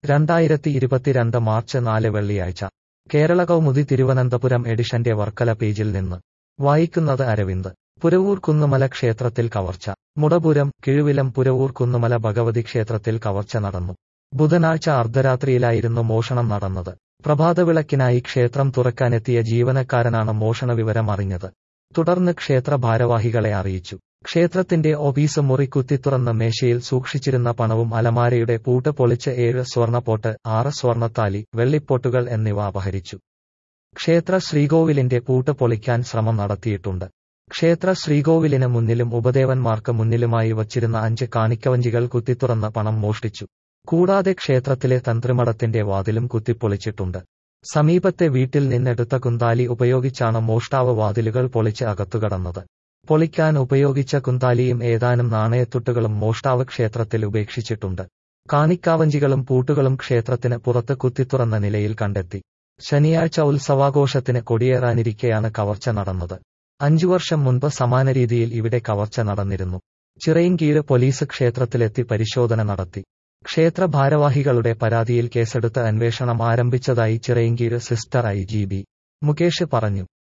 രണ്ടായിരത്തി ഇരുപത്തിരണ്ട് മാർച്ച് നാല് വെള്ളിയാഴ്ച കേരള കൗമുദി തിരുവനന്തപുരം എഡിഷന്റെ വർക്കല പേജിൽ നിന്ന് വായിക്കുന്നത് അരവിന്ദ് പുരവൂർ കുന്നുമല ക്ഷേത്രത്തിൽ കവർച്ച മുടപുരം കിഴുവിലം പുരവൂർ കുന്നുമല ഭഗവതി ക്ഷേത്രത്തിൽ കവർച്ച നടന്നു ബുധനാഴ്ച അർദ്ധരാത്രിയിലായിരുന്നു മോഷണം നടന്നത് പ്രഭാതവിളക്കിനായി ക്ഷേത്രം തുറക്കാനെത്തിയ ജീവനക്കാരനാണ് മോഷണ വിവരം അറിഞ്ഞത് തുടർന്ന് ക്ഷേത്ര ഭാരവാഹികളെ അറിയിച്ചു ക്ഷേത്രത്തിന്റെ ഓഫീസ് മുറി കുത്തിത്തുറന്ന് മേശയിൽ സൂക്ഷിച്ചിരുന്ന പണവും അലമാരയുടെ പൂട്ട് പൊളിച്ച് ഏഴ് സ്വർണപ്പോട്ട് ആറ് സ്വർണത്താലി വെള്ളിപ്പോട്ടുകൾ എന്നിവ അപഹരിച്ചു ക്ഷേത്ര ശ്രീകോവിലിന്റെ പൂട്ട് പൊളിക്കാൻ ശ്രമം നടത്തിയിട്ടുണ്ട് ക്ഷേത്ര ശ്രീകോവിലിന് മുന്നിലും ഉപദേവന്മാർക്ക് മുന്നിലുമായി വച്ചിരുന്ന അഞ്ച് കാണിക്കവഞ്ചികൾ കുത്തിത്തുറന്ന് പണം മോഷ്ടിച്ചു കൂടാതെ ക്ഷേത്രത്തിലെ തന്ത്രിമഠത്തിന്റെ വാതിലും കുത്തിപ്പൊളിച്ചിട്ടുണ്ട് സമീപത്തെ വീട്ടിൽ നിന്നെടുത്ത കുന്താലി ഉപയോഗിച്ചാണ് മോഷ്ടാവ് വാതിലുകൾ പൊളിച്ച് അകത്തുകടന്നത് പൊളിക്കാൻ ഉപയോഗിച്ച കുന്താലിയും ഏതാനും നാണയത്തുട്ടുകളും മോഷ്ടാവ് ക്ഷേത്രത്തിൽ ഉപേക്ഷിച്ചിട്ടുണ്ട് കാണിക്കാവഞ്ചികളും പൂട്ടുകളും ക്ഷേത്രത്തിന് പുറത്ത് കുത്തിത്തുറന്ന നിലയിൽ കണ്ടെത്തി ശനിയാഴ്ച ഉത്സവാഘോഷത്തിന് കൊടിയേറാനിരിക്കെയാണ് കവർച്ച നടന്നത് അഞ്ചു വർഷം മുൻപ് സമാന രീതിയിൽ ഇവിടെ കവർച്ച നടന്നിരുന്നു ചിറയിൻകീഴ് പോലീസ് ക്ഷേത്രത്തിലെത്തി പരിശോധന നടത്തി ക്ഷേത്ര ഭാരവാഹികളുടെ പരാതിയിൽ കേസെടുത്ത് അന്വേഷണം ആരംഭിച്ചതായി ചിറയിൻകീഴ് സിസ്റ്റർ ഐ ജി ബി മുകേഷ് പറഞ്ഞു